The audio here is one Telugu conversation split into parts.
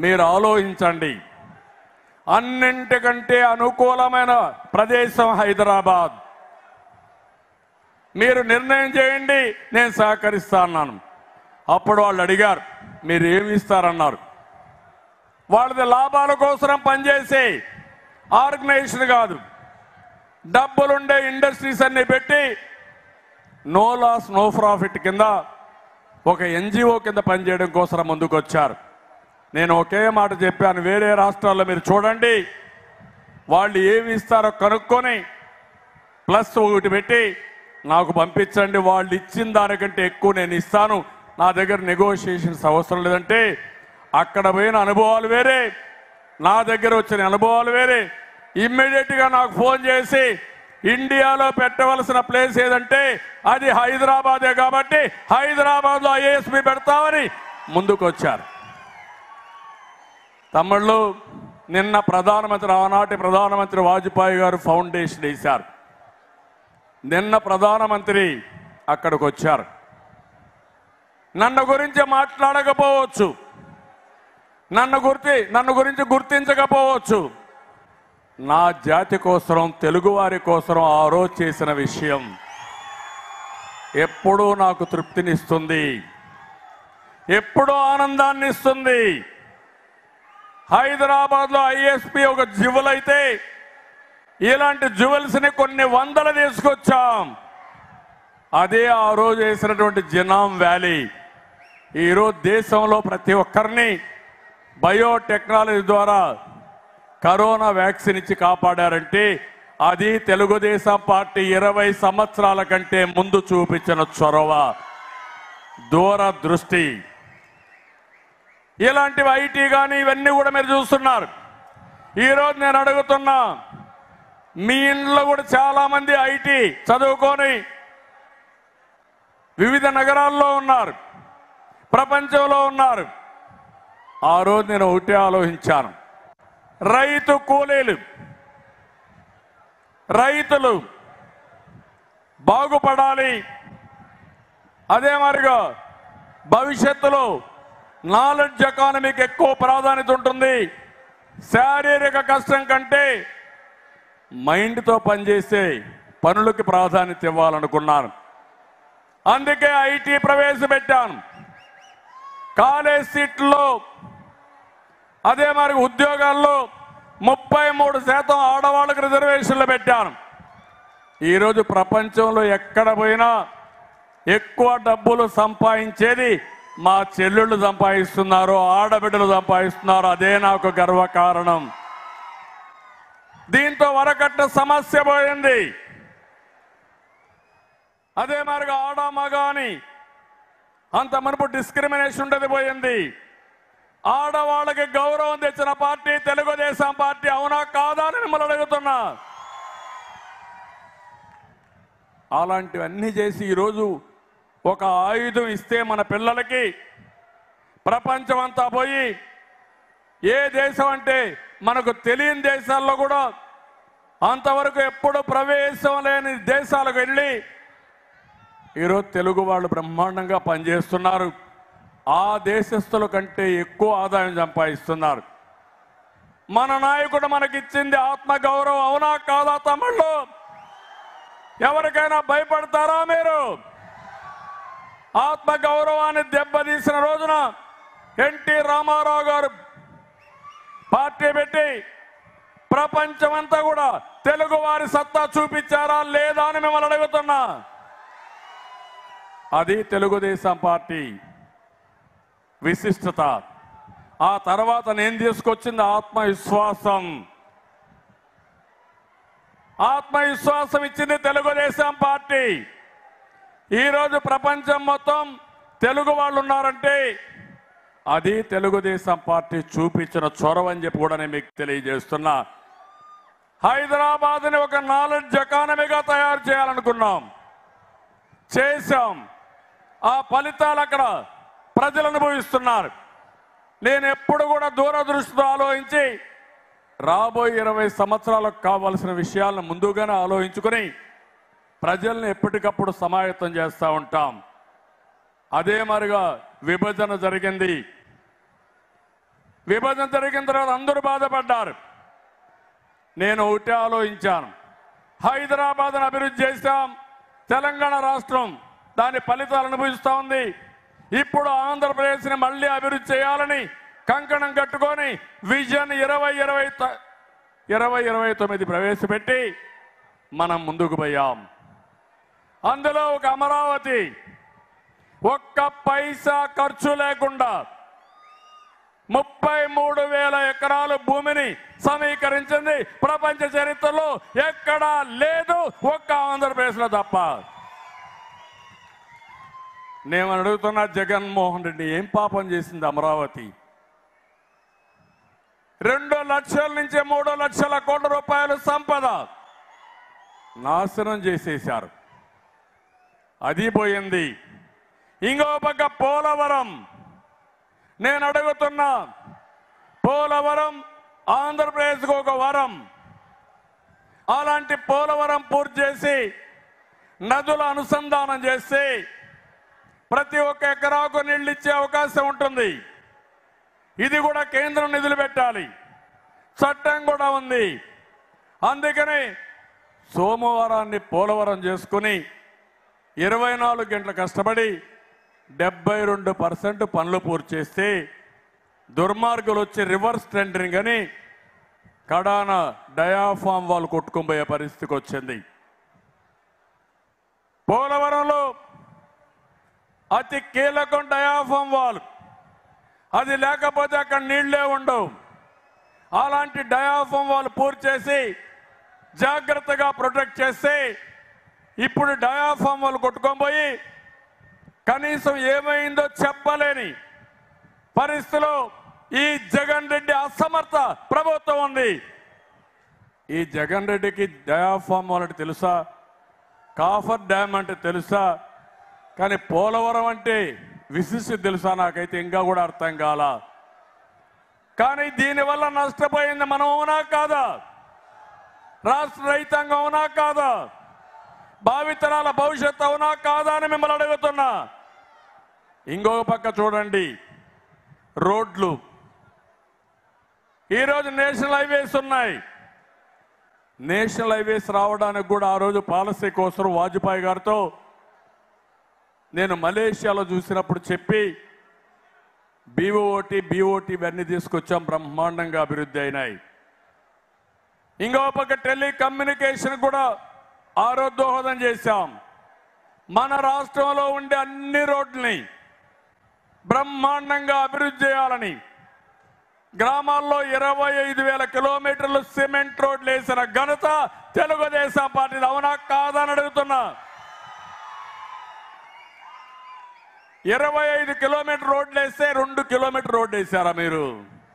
మీరు ఆలోచించండి అన్నింటికంటే అనుకూలమైన ప్రదేశం హైదరాబాద్ మీరు నిర్ణయం చేయండి నేను సహకరిస్తా అన్నాను అప్పుడు వాళ్ళు అడిగారు మీరు ఏమి ఇస్తారన్నారు వాళ్ళది లాభాల కోసం పనిచేసే ఆర్గనైజేషన్ కాదు డబ్బులుండే ఇండస్ట్రీస్ అన్ని పెట్టి నో లాస్ నో ప్రాఫిట్ కింద ఒక ఎన్జిఓ కింద పనిచేయడం కోసం ముందుకు వచ్చారు నేను ఒకే మాట చెప్పాను వేరే రాష్ట్రాల్లో మీరు చూడండి వాళ్ళు ఏమి ఇస్తారో కనుక్కొని ప్లస్ ఒకటి పెట్టి నాకు పంపించండి వాళ్ళు ఇచ్చిన దానికంటే ఎక్కువ నేను ఇస్తాను నా దగ్గర నెగోషియేషన్స్ అవసరం లేదంటే అక్కడ పోయిన అనుభవాలు వేరే నా దగ్గర వచ్చిన అనుభవాలు వేరే ఇమ్మీడియట్ గా నాకు ఫోన్ చేసి ఇండియాలో పెట్టవలసిన ప్లేస్ ఏదంటే అది హైదరాబాదే కాబట్టి హైదరాబాద్ లో ఐఏఎస్పి పెడతామని ముందుకు వచ్చారు తమిళ్లో నిన్న ప్రధానమంత్రి ఆనాటి ప్రధానమంత్రి వాజ్పేయి గారు ఫౌండేషన్ వేశారు నిన్న ప్రధానమంత్రి అక్కడికి వచ్చారు నన్ను గురించి మాట్లాడకపోవచ్చు నన్ను గుర్తి నన్ను గురించి గుర్తించకపోవచ్చు నా జాతి కోసం తెలుగువారి కోసం ఆ రోజు చేసిన విషయం ఎప్పుడూ నాకు తృప్తినిస్తుంది ఎప్పుడూ ఆనందాన్ని ఇస్తుంది హైదరాబాద్ లో ఐఎస్పి ఒక జ్యువెల్ అయితే ఇలాంటి జ్యువెల్స్ ని కొన్ని వందలు తీసుకొచ్చాం అదే ఆ రోజు వేసినటువంటి జినాం వ్యాలీ ఈరోజు దేశంలో ప్రతి ఒక్కరిని బయోటెక్నాలజీ ద్వారా కరోనా వ్యాక్సిన్ ఇచ్చి కాపాడారంటే అది తెలుగుదేశం పార్టీ ఇరవై సంవత్సరాల కంటే ముందు చూపించిన చొరవ దూరదృష్టి ఇలాంటివి ఐటీ కానీ ఇవన్నీ కూడా మీరు చూస్తున్నారు ఈరోజు నేను అడుగుతున్నా మీ ఇంట్లో కూడా చాలా మంది ఐటీ చదువుకొని వివిధ నగరాల్లో ఉన్నారు ప్రపంచంలో ఉన్నారు ఆ రోజు నేను ఒకటే ఆలోచించాను రైతు కూలీలు రైతులు బాగుపడాలి అదే మరిగా భవిష్యత్తులో నాలెడ్జ్ ఎకానమీకి ఎక్కువ ప్రాధాన్యత ఉంటుంది శారీరక కష్టం కంటే మైండ్తో పనిచేసే పనులకి ప్రాధాన్యత ఇవ్వాలనుకున్నాను అందుకే ఐటీ ప్రవేశపెట్టాను కాలేజ్ సీట్లో అదే మరి ఉద్యోగాల్లో ముప్పై మూడు శాతం ఆడవాళ్ళకి రిజర్వేషన్లు పెట్టాను ఈరోజు ప్రపంచంలో ఎక్కడ పోయినా ఎక్కువ డబ్బులు సంపాదించేది మా చెల్లెళ్ళు సంపాదిస్తున్నారు ఆడబిడ్డలు సంపాదిస్తున్నారు అదే నాకు గర్వకారణం దీంతో వరకట్ట సమస్య పోయింది అదే మరిగా ఆడ మగ అని అంత మనపు డిస్క్రిమినేషన్ ఉండేది పోయింది ఆడవాళ్ళకి గౌరవం తెచ్చిన పార్టీ తెలుగుదేశం పార్టీ అవునా కాదా అని మిమ్మల్ని అడుగుతున్నా అలాంటివన్నీ చేసి ఈరోజు ఒక ఆయుధం ఇస్తే మన పిల్లలకి ప్రపంచం అంతా పోయి ఏ దేశం అంటే మనకు తెలియని దేశాల్లో కూడా అంతవరకు ఎప్పుడు ప్రవేశం లేని దేశాలకు వెళ్ళి ఈరోజు తెలుగు వాళ్ళు బ్రహ్మాండంగా పనిచేస్తున్నారు ఆ దేశస్తుల కంటే ఎక్కువ ఆదాయం సంపాదిస్తున్నారు మన నాయకుడు మనకిచ్చింది ఆత్మ గౌరవం అవునా కాదా తమిళ్ళు ఎవరికైనా భయపడతారా మీరు ఆత్మ గౌరవాన్ని దెబ్బతీసిన రోజున ఎన్టీ రామారావు గారు పార్టీ పెట్టి ప్రపంచమంతా కూడా తెలుగు వారి సత్తా చూపించారా లేదా అని మిమ్మల్ని అడుగుతున్నా అది తెలుగుదేశం పార్టీ విశిష్టత ఆ తర్వాత నేను తీసుకొచ్చింది ఆత్మవిశ్వాసం ఆత్మవిశ్వాసం ఇచ్చింది తెలుగుదేశం పార్టీ ఈరోజు ప్రపంచం మొత్తం తెలుగు వాళ్ళు ఉన్నారంటే అది తెలుగుదేశం పార్టీ చూపించిన చొరవ అని చెప్పి కూడా నేను మీకు తెలియజేస్తున్నా హైదరాబాద్ని ఒక నాలెడ్జ్ ఎకానమీగా తయారు చేయాలనుకున్నాం చేశాం ఆ ఫలితాలు అక్కడ ప్రజలు అనుభవిస్తున్నారు నేను ఎప్పుడు కూడా దూరదృష్టితో ఆలోచించి రాబోయే ఇరవై సంవత్సరాలకు కావలసిన విషయాలను ముందుగానే ఆలోచించుకొని ప్రజల్ని ఎప్పటికప్పుడు సమాయత్తం చేస్తూ ఉంటాం అదే మరిగా విభజన జరిగింది విభజన జరిగిన తర్వాత అందరూ బాధపడ్డారు నేను ఒకటే ఆలోచించాను హైదరాబాద్ను అభివృద్ధి చేశాం తెలంగాణ రాష్ట్రం దాని ఫలితాలు అనుభవిస్తూ ఉంది ఇప్పుడు ఆంధ్రప్రదేశ్ని మళ్ళీ అభివృద్ధి చేయాలని కంకణం కట్టుకొని విజన్ ఇరవై ఇరవై త- ఇరవై ఇరవై తొమ్మిది ప్రవేశపెట్టి మనం ముందుకు పోయాం అందులో ఒక అమరావతి ఒక్క పైసా ఖర్చు లేకుండా ముప్పై మూడు వేల ఎకరాలు భూమిని సమీకరించింది ప్రపంచ చరిత్రలో ఎక్కడా లేదు ఒక్క ఆంధ్రప్రదేశ్లో తప్ప నేను అడుగుతున్న జగన్మోహన్ రెడ్డి ఏం పాపం చేసింది అమరావతి రెండు లక్షల నుంచి మూడు లక్షల కోట్ల రూపాయలు సంపద నాశనం చేసేశారు అది పోయింది ఇంకో పక్క పోలవరం నేను అడుగుతున్నా పోలవరం ఆంధ్రప్రదేశ్కు ఒక వరం అలాంటి పోలవరం పూర్తి చేసి నదుల అనుసంధానం చేసి ప్రతి ఒక్క ఎకరాకు నీళ్ళు ఇచ్చే అవకాశం ఉంటుంది ఇది కూడా కేంద్రం నిధులు పెట్టాలి చట్టం కూడా ఉంది అందుకని సోమవారాన్ని పోలవరం చేసుకుని ఇరవై నాలుగు గంటలు కష్టపడి డెబ్బై రెండు పర్సెంట్ పనులు పూర్తి చేస్తే దుర్మార్గులు వచ్చి రివర్స్ టెండరింగ్ అని కడాన డయాఫామ్ వాళ్ళు కొట్టుకుపోయే పరిస్థితికి వచ్చింది పోలవరంలో అతి కీలకం డయాఫామ్ వాల్ అది లేకపోతే అక్కడ నీళ్లే ఉండవు అలాంటి డయాఫామ్ వాళ్ళు పూర్తి చేసి జాగ్రత్తగా ప్రొటెక్ట్ చేస్తే ఇప్పుడు డయాఫామ్ వాళ్ళు కొట్టుకొని పోయి కనీసం ఏమైందో చెప్పలేని పరిస్థితిలో ఈ జగన్ రెడ్డి అసమర్థ ప్రభుత్వం ఉంది ఈ జగన్ రెడ్డికి డయాఫామ్ అంటే తెలుసా కాఫర్ డ్యామ్ అంటే తెలుసా కానీ పోలవరం అంటే విశిష్ట తెలుసా నాకైతే ఇంకా కూడా అర్థం కాల కానీ దీనివల్ల నష్టపోయింది మనం అవునా కాదా రాష్ట్ర రైతాంగం అవునా కాదా భావితరాల భవిష్యత్తు అవునా కాదా అని మిమ్మల్ని అడుగుతున్నా ఇంకొక పక్క చూడండి రోడ్లు ఈరోజు నేషనల్ హైవేస్ ఉన్నాయి నేషనల్ హైవేస్ రావడానికి కూడా ఆ రోజు పాలసీ కోసం వాజ్పేయి గారితో నేను మలేషియాలో చూసినప్పుడు చెప్పి బీఓటి బీఓటి ఇవన్నీ తీసుకొచ్చాం బ్రహ్మాండంగా అభివృద్ధి అయినాయి ఇంకో పక్క టెలికమ్యూనికేషన్ కూడా ఆరోగ్యోహదం చేశాం మన రాష్ట్రంలో ఉండే అన్ని రోడ్లని బ్రహ్మాండంగా అభివృద్ధి చేయాలని గ్రామాల్లో ఇరవై ఐదు వేల కిలోమీటర్లు సిమెంట్ రోడ్లు వేసిన ఘనత తెలుగుదేశం పార్టీ అవునా కాదని అడుగుతున్నా ఇరవై ఐదు కిలోమీటర్ రోడ్లు వేస్తే రెండు కిలోమీటర్ రోడ్డు వేసారా మీరు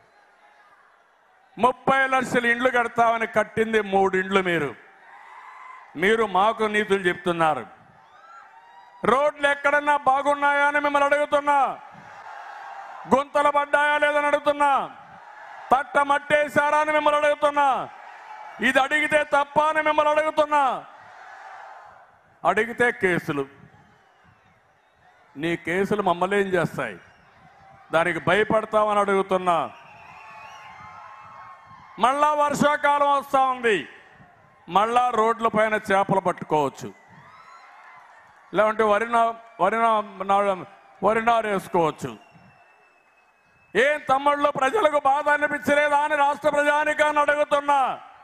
ముప్పై లక్షల ఇండ్లు కడతామని కట్టింది మూడు ఇండ్లు మీరు మీరు మాకు నీతులు చెప్తున్నారు రోడ్లు ఎక్కడన్నా బాగున్నాయా అని మిమ్మల్ని అడుగుతున్నా గుంతలు పడ్డాయా లేదని అడుగుతున్నా తట్ట మట్టేశారా అని మిమ్మల్ని అడుగుతున్నా ఇది అడిగితే తప్ప అని మిమ్మల్ని అడుగుతున్నా అడిగితే కేసులు నీ కేసులు మమ్మల్ని ఏం చేస్తాయి దానికి భయపడతామని అడుగుతున్నా మళ్ళా వర్షాకాలం వస్తా ఉంది మళ్ళా రోడ్ల పైన చేపలు పట్టుకోవచ్చు లేదంటే వరి నా వరి నా- నా- వరి నారు వేసుకోవచ్చు ఏం తమ్ముళ్ళు ప్రజలకు బాధ అనిపించలేదా అని రాష్ట్ర ప్రజానికాన్ని అడుగుతున్నా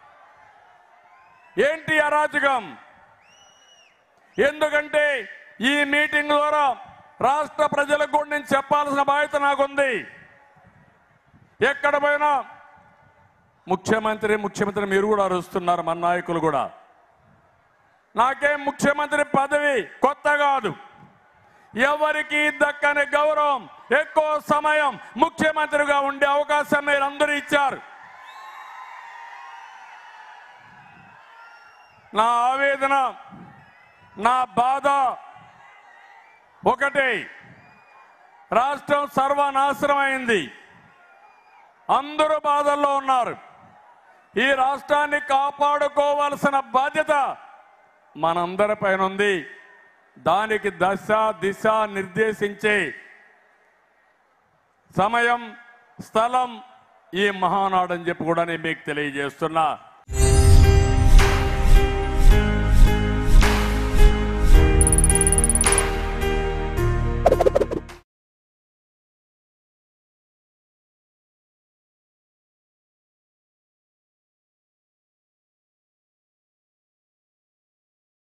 ఏంటి అరాచకం ఎందుకంటే ఈ మీటింగ్ ద్వారా రాష్ట్ర ప్రజలకు కూడా నేను చెప్పాల్సిన బాధ్యత నాకుంది ఎక్కడ పోయినా ముఖ్యమంత్రి ముఖ్యమంత్రి మీరు కూడా అరుస్తున్నారు మన నాయకులు కూడా నాకేం ముఖ్యమంత్రి పదవి కొత్త కాదు ఎవరికి దక్కని గౌరవం ఎక్కువ సమయం ముఖ్యమంత్రిగా ఉండే అవకాశం మీరు అందరూ ఇచ్చారు నా ఆవేదన నా బాధ ఒకటే రాష్ట్రం సర్వనాశనం అయింది అందరూ బాధల్లో ఉన్నారు ఈ రాష్ట్రాన్ని కాపాడుకోవాల్సిన బాధ్యత మనందరిపైన ఉంది దానికి దశ దిశ నిర్దేశించే సమయం స్థలం ఈ మహానాడు అని చెప్పి కూడా నేను మీకు తెలియజేస్తున్నా